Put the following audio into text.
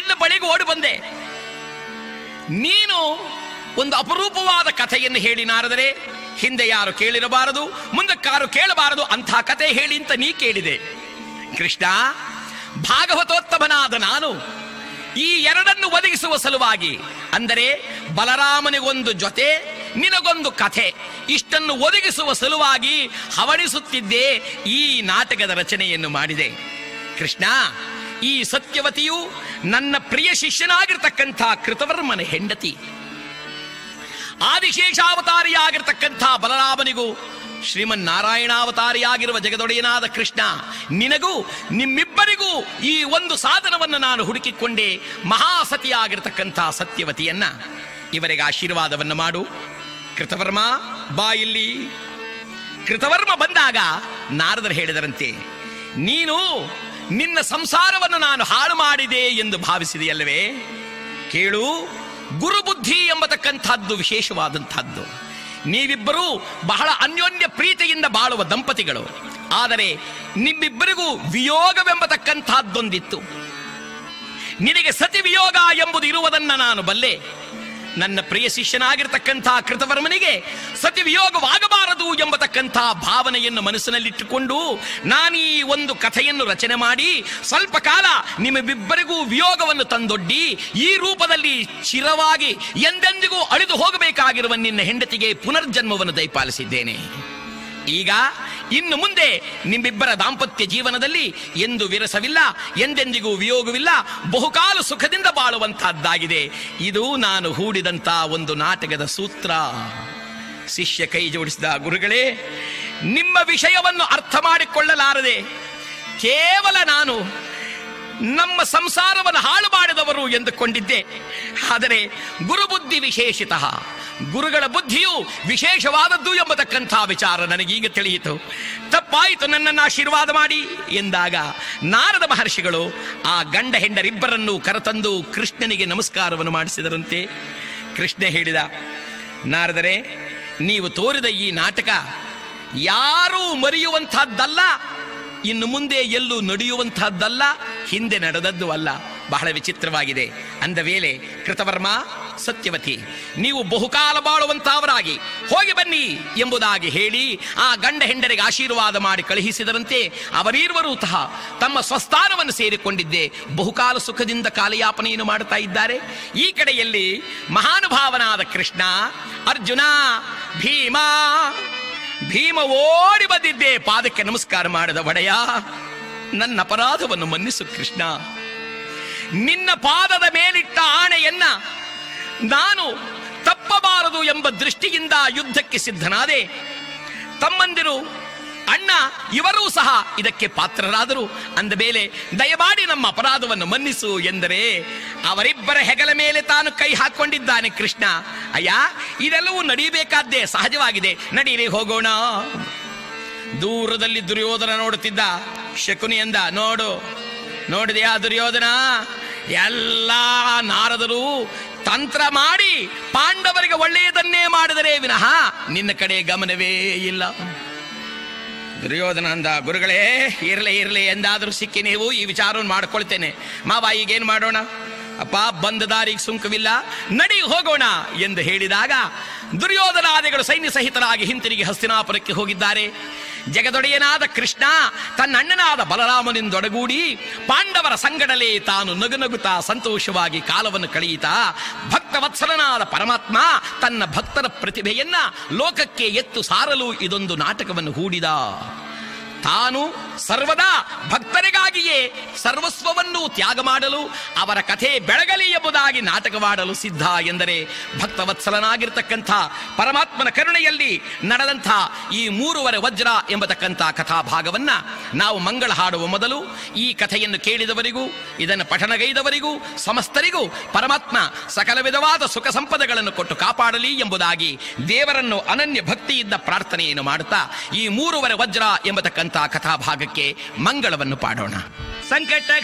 ನಿನ್ನ ಬಳಿಗೆ ಓಡಿ ಬಂದೆ ನೀನು ಒಂದು ಅಪರೂಪವಾದ ಕಥೆಯನ್ನು ಹೇಳಿ ನಾರದರೆ ಹಿಂದೆ ಯಾರು ಕೇಳಿರಬಾರದು ಮುಂದಕ್ಕಾರು ಕೇಳಬಾರದು ಅಂಥ ಕಥೆ ಹೇಳಿ ಅಂತ ನೀ ಕೇಳಿದೆ ಕೃಷ್ಣ ಭಾಗವತೋತ್ತಮನಾದ ನಾನು ಈ ಎರಡನ್ನು ಒದಗಿಸುವ ಸಲುವಾಗಿ ಅಂದರೆ ಬಲರಾಮನಿಗೊಂದು ಜೊತೆ ನಿನಗೊಂದು ಕಥೆ ಇಷ್ಟನ್ನು ಒದಗಿಸುವ ಸಲುವಾಗಿ ಹವಣಿಸುತ್ತಿದ್ದೇ ಈ ನಾಟಕದ ರಚನೆಯನ್ನು ಮಾಡಿದೆ ಕೃಷ್ಣ ಈ ಸತ್ಯವತಿಯು ನನ್ನ ಪ್ರಿಯ ಶಿಷ್ಯನಾಗಿರ್ತಕ್ಕಂಥ ಕೃತವರ್ಮನ ಹೆಂಡತಿ ಆದಿಶೇಷಾವತಾರಿಯಾಗಿರ್ತಕ್ಕಂಥ ಬಲರಾಮನಿಗೂ ಶ್ರೀಮನ್ನಾರಾಯಣಾವತಾರಿಯಾಗಿರುವ ಜಗದೊಡೆಯನಾದ ಕೃಷ್ಣ ನಿನಗೂ ನಿಮ್ಮಿಬ್ಬರಿಗೂ ಈ ಒಂದು ಸಾಧನವನ್ನು ನಾನು ಹುಡುಕಿಕೊಂಡೆ ಮಹಾಸತಿಯಾಗಿರ್ತಕ್ಕಂಥ ಸತ್ಯವತಿಯನ್ನ ಇವರಿಗೆ ಆಶೀರ್ವಾದವನ್ನು ಮಾಡು ಕೃತವರ್ಮ ಬಾ ಇಲ್ಲಿ ಕೃತವರ್ಮ ಬಂದಾಗ ನಾರದರು ಹೇಳಿದರಂತೆ ನೀನು ನಿನ್ನ ಸಂಸಾರವನ್ನು ನಾನು ಹಾಳು ಮಾಡಿದೆ ಎಂದು ಭಾವಿಸಿದೆಯಲ್ಲವೇ ಕೇಳು ಗುರುಬುದ್ಧಿ ಎಂಬತಕ್ಕಂಥದ್ದು ವಿಶೇಷವಾದಂಥದ್ದು ನೀವಿಬ್ಬರೂ ಬಹಳ ಅನ್ಯೋನ್ಯ ಪ್ರೀತಿಯಿಂದ ಬಾಳುವ ದಂಪತಿಗಳು ಆದರೆ ನಿಮ್ಮಿಬ್ಬರಿಗೂ ವಿಯೋಗವೆಂಬತಕ್ಕಂಥದ್ದೊಂದಿತ್ತು ನಿನಗೆ ಸತಿ ವಿಯೋಗ ಎಂಬುದು ಇರುವುದನ್ನ ನಾನು ಬಲ್ಲೆ ನನ್ನ ಪ್ರಿಯ ಶಿಷ್ಯನಾಗಿರ್ತಕ್ಕಂಥ ಕೃತವರ್ಮನಿಗೆ ಸತಿ ವಿಯೋಗವಾಗಬಾರದು ಎಂಬತಕ್ಕಂಥ ಭಾವನೆಯನ್ನು ಮನಸ್ಸಿನಲ್ಲಿಟ್ಟುಕೊಂಡು ನಾನು ಈ ಒಂದು ಕಥೆಯನ್ನು ರಚನೆ ಮಾಡಿ ಸ್ವಲ್ಪ ಕಾಲ ನಿಮ್ಮಿಬ್ಬರಿಗೂ ವಿಯೋಗವನ್ನು ತಂದೊಡ್ಡಿ ಈ ರೂಪದಲ್ಲಿ ಚಿರವಾಗಿ ಎಂದೆಂದಿಗೂ ಅಳಿದು ಹೋಗಬೇಕಾಗಿರುವ ನಿನ್ನ ಹೆಂಡತಿಗೆ ಪುನರ್ಜನ್ಮವನ್ನು ದಯಪಾಲಿಸಿದ್ದೇನೆ ಈಗ ಇನ್ನು ಮುಂದೆ ನಿಮ್ಮಿಬ್ಬರ ದಾಂಪತ್ಯ ಜೀವನದಲ್ಲಿ ಎಂದು ವಿರಸವಿಲ್ಲ ಎಂದೆಂದಿಗೂ ವಿಯೋಗವಿಲ್ಲ ಬಹುಕಾಲ ಸುಖದಿಂದ ಬಾಳುವಂತಹದ್ದಾಗಿದೆ ಇದು ನಾನು ಹೂಡಿದಂತ ಒಂದು ನಾಟಕದ ಸೂತ್ರ ಶಿಷ್ಯ ಕೈ ಜೋಡಿಸಿದ ಗುರುಗಳೇ ನಿಮ್ಮ ವಿಷಯವನ್ನು ಅರ್ಥ ಮಾಡಿಕೊಳ್ಳಲಾರದೆ ಕೇವಲ ನಾನು ನಮ್ಮ ಸಂಸಾರವನ್ನು ಹಾಳು ಮಾಡಿದವರು ಎಂದುಕೊಂಡಿದ್ದೆ ಆದರೆ ಗುರುಬುದ್ಧಿ ವಿಶೇಷಿತ ಗುರುಗಳ ಬುದ್ಧಿಯು ವಿಶೇಷವಾದದ್ದು ಎಂಬತಕ್ಕಂಥ ವಿಚಾರ ನನಗೀಗ ತಿಳಿಯಿತು ತಪ್ಪಾಯಿತು ನನ್ನನ್ನು ಆಶೀರ್ವಾದ ಮಾಡಿ ಎಂದಾಗ ನಾರದ ಮಹರ್ಷಿಗಳು ಆ ಗಂಡ ಹೆಂಡರಿಬ್ಬರನ್ನು ಕರೆತಂದು ಕೃಷ್ಣನಿಗೆ ನಮಸ್ಕಾರವನ್ನು ಮಾಡಿಸಿದರಂತೆ ಕೃಷ್ಣ ಹೇಳಿದ ನಾರದರೆ ನೀವು ತೋರಿದ ಈ ನಾಟಕ ಯಾರೂ ಮರೆಯುವಂತಹದ್ದಲ್ಲ ಇನ್ನು ಮುಂದೆ ಎಲ್ಲೂ ನಡೆಯುವಂತಹದ್ದಲ್ಲ ಹಿಂದೆ ನಡೆದದ್ದು ಅಲ್ಲ ಬಹಳ ವಿಚಿತ್ರವಾಗಿದೆ ಅಂದ ವೇಳೆ ಕೃತವರ್ಮ ಸತ್ಯವತಿ ನೀವು ಬಹುಕಾಲ ಬಾಳುವಂತಹವರಾಗಿ ಹೋಗಿ ಬನ್ನಿ ಎಂಬುದಾಗಿ ಹೇಳಿ ಆ ಗಂಡ ಹೆಂಡರಿಗೆ ಆಶೀರ್ವಾದ ಮಾಡಿ ಕಳುಹಿಸಿದರಂತೆ ಅವರೀರ್ವರೂ ಸಹ ತಮ್ಮ ಸ್ವಸ್ಥಾನವನ್ನು ಸೇರಿಕೊಂಡಿದ್ದೆ ಬಹುಕಾಲ ಸುಖದಿಂದ ಕಾಲಯಾಪನೆಯನ್ನು ಮಾಡುತ್ತಾ ಇದ್ದಾರೆ ಈ ಕಡೆಯಲ್ಲಿ ಮಹಾನುಭಾವನಾದ ಕೃಷ್ಣ ಅರ್ಜುನ ಭೀಮ ಭೀಮ ಓಡಿ ಬಂದಿದ್ದೆ ಪಾದಕ್ಕೆ ನಮಸ್ಕಾರ ಮಾಡಿದ ಒಡೆಯ ನನ್ನ ಅಪರಾಧವನ್ನು ಮನ್ನಿಸು ಕೃಷ್ಣ ನಿನ್ನ ಪಾದದ ಮೇಲಿಟ್ಟ ಆಣೆಯನ್ನ ನಾನು ತಪ್ಪಬಾರದು ಎಂಬ ದೃಷ್ಟಿಯಿಂದ ಯುದ್ಧಕ್ಕೆ ಸಿದ್ಧನಾದೆ ತಮ್ಮಂದಿರು ಅಣ್ಣ ಇವರೂ ಸಹ ಇದಕ್ಕೆ ಪಾತ್ರರಾದರು ಅಂದ ಮೇಲೆ ದಯಮಾಡಿ ನಮ್ಮ ಅಪರಾಧವನ್ನು ಮನ್ನಿಸು ಎಂದರೆ ಅವರಿಬ್ಬರ ಹೆಗಲ ಮೇಲೆ ತಾನು ಕೈ ಹಾಕೊಂಡಿದ್ದಾನೆ ಕೃಷ್ಣ ಅಯ್ಯ ಇದೆಲ್ಲವೂ ನಡೀಬೇಕಾದ್ದೇ ಸಹಜವಾಗಿದೆ ನಡೀರಿ ಹೋಗೋಣ ದೂರದಲ್ಲಿ ದುರ್ಯೋಧನ ನೋಡುತ್ತಿದ್ದ ಶಕುನಿ ಎಂದ ನೋಡು ನೋಡಿದೆಯಾ ದುರ್ಯೋಧನ ಎಲ್ಲ ನಾರದರು ತಂತ್ರ ಮಾಡಿ ಪಾಂಡವರಿಗೆ ಒಳ್ಳೆಯದನ್ನೇ ಮಾಡಿದರೆ ವಿನಃ ನಿನ್ನ ಕಡೆ ಗಮನವೇ ಇಲ್ಲ ದುರ್ಯೋಧನ ಅಂದ ಗುರುಗಳೇ ಇರಲಿ ಇರಲಿ ಎಂದಾದರೂ ಸಿಕ್ಕಿ ನೀವು ಈ ವಿಚಾರವನ್ನು ಮಾಡ್ಕೊಳ್ತೇನೆ ಮಾವ ಈಗೇನು ಮಾಡೋಣ ಅಪ್ಪ ಬಂದ ದಾರಿಗೆ ಸುಂಕವಿಲ್ಲ ನಡಿ ಹೋಗೋಣ ಎಂದು ಹೇಳಿದಾಗ ದುರ್ಯೋಧನಾದಿಗಳು ಸೈನ್ಯ ಸಹಿತರಾಗಿ ಹಿಂತಿರುಗಿ ಹಸ್ತಿನಾಪುರಕ್ಕೆ ಹೋಗಿದ್ದಾರೆ ಜಗದೊಡೆಯನಾದ ಕೃಷ್ಣ ತನ್ನ ಅಣ್ಣನಾದ ಬಲರಾಮನಿಂದೊಡಗೂಡಿ ಪಾಂಡವರ ಸಂಗಡಲೇ ತಾನು ನಗುನಗುತ್ತಾ ಸಂತೋಷವಾಗಿ ಕಾಲವನ್ನು ಕಳೆಯಿತಾ ಭಕ್ತವತ್ಸಲನಾದ ಪರಮಾತ್ಮ ತನ್ನ ಭಕ್ತರ ಪ್ರತಿಭೆಯನ್ನ ಲೋಕಕ್ಕೆ ಎತ್ತು ಸಾರಲು ಇದೊಂದು ನಾಟಕವನ್ನು ಹೂಡಿದ ತಾನು ಸರ್ವದಾ ಭಕ್ತರಿಗಾಗಿಯೇ ಸರ್ವಸ್ವವನ್ನು ತ್ಯಾಗ ಮಾಡಲು ಅವರ ಕಥೆ ಬೆಳಗಲಿ ಎಂಬುದಾಗಿ ನಾಟಕವಾಡಲು ಸಿದ್ಧ ಎಂದರೆ ಭಕ್ತವತ್ಸಲನಾಗಿರ್ತಕ್ಕಂಥ ಪರಮಾತ್ಮನ ಕರುಣೆಯಲ್ಲಿ ನಡೆದಂಥ ಈ ಮೂರುವರೆ ವಜ್ರ ಎಂಬತಕ್ಕಂಥ ಕಥಾಭಾಗವನ್ನ ನಾವು ಮಂಗಳ ಹಾಡುವ ಮೊದಲು ಈ ಕಥೆಯನ್ನು ಕೇಳಿದವರಿಗೂ ಇದನ್ನು ಪಠಣಗೈದವರಿಗೂ ಸಮಸ್ತರಿಗೂ ಪರಮಾತ್ಮ ಸಕಲ ವಿಧವಾದ ಸುಖ ಸಂಪದಗಳನ್ನು ಕೊಟ್ಟು ಕಾಪಾಡಲಿ ಎಂಬುದಾಗಿ ದೇವರನ್ನು ಅನನ್ಯ ಭಕ್ತಿಯಿಂದ ಪ್ರಾರ್ಥನೆಯನ್ನು ಮಾಡುತ್ತಾ ಈ ಮೂರುವರೆ ವಜ್ರ ಎಂಬತಕ್ಕಂಥ ಕಥಾಭಾಗಕ್ಕೆ ಮಂಗಳವನ್ನು ಪಾಡೋಣ ಸಂಕಟ